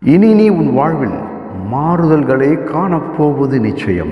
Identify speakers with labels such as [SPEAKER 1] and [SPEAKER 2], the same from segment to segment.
[SPEAKER 1] இனி நீ உன் வாழ்வில் மாறுதல்களை காணப்போவது நிச்சயம்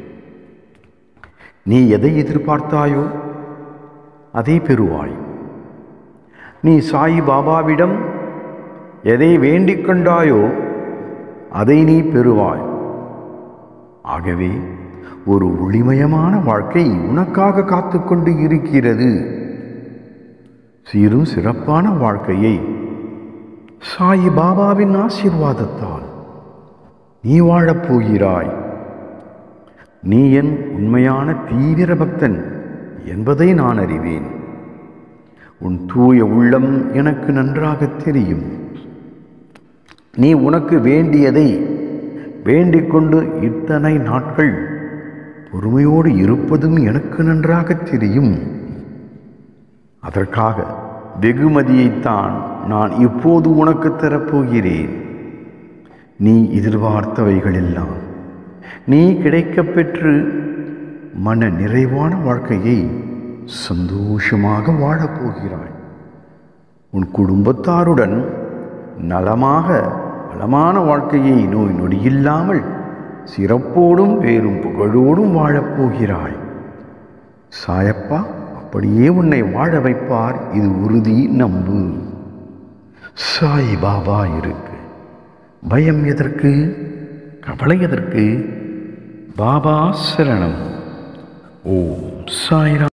[SPEAKER 1] நீ எதை எதிர்பார்த்தாயோ அதை பெறுவாய் நீ சாய் பாபாவிடம் எதை வேண்டிக் கொண்டாயோ அதை நீ பெறுவாய் ஆகவே ஒரு ஒளிமயமான வாழ்க்கை உனக்காக காத்துக்கொண்டு இருக்கிறது சீரும் சிறப்பான வாழ்க்கையை சாய் பாபாவின் ஆசீர்வாதத்தால் நீ வாழப் போகிறாய் நீ என் உண்மையான தீவிர பக்தன் என்பதை நான் அறிவேன் உன் தூய உள்ளம் எனக்கு நன்றாக தெரியும் நீ உனக்கு வேண்டியதை வேண்டிக் கொண்டு இத்தனை நாட்கள் பொறுமையோடு இருப்பதும் எனக்கு நன்றாக தெரியும் அதற்காக வெகுமதியைத்தான் நான் இப்போது உனக்கு தரப்போகிறேன் நீ எதிர்பார்த்தவைகளெல்லாம் நீ கிடைக்கப் பெற்று மன நிறைவான வாழ்க்கையை சந்தோஷமாக வாழப்போகிறாய் உன் குடும்பத்தாருடன் நலமாக வளமான வாழ்க்கையை நோய் நொடியில்லாமல் சிறப்போடும் வேறும் புகழோடும் வாழப்போகிறாய் சாயப்பா அப்படியே உன்னை வாழ வைப்பார் இது உறுதி நம்பு சாய் பாபா இருக்கு பயம் எதற்கு கவலை எதற்கு பாபா சரணம் ஓம் சாய்ராம்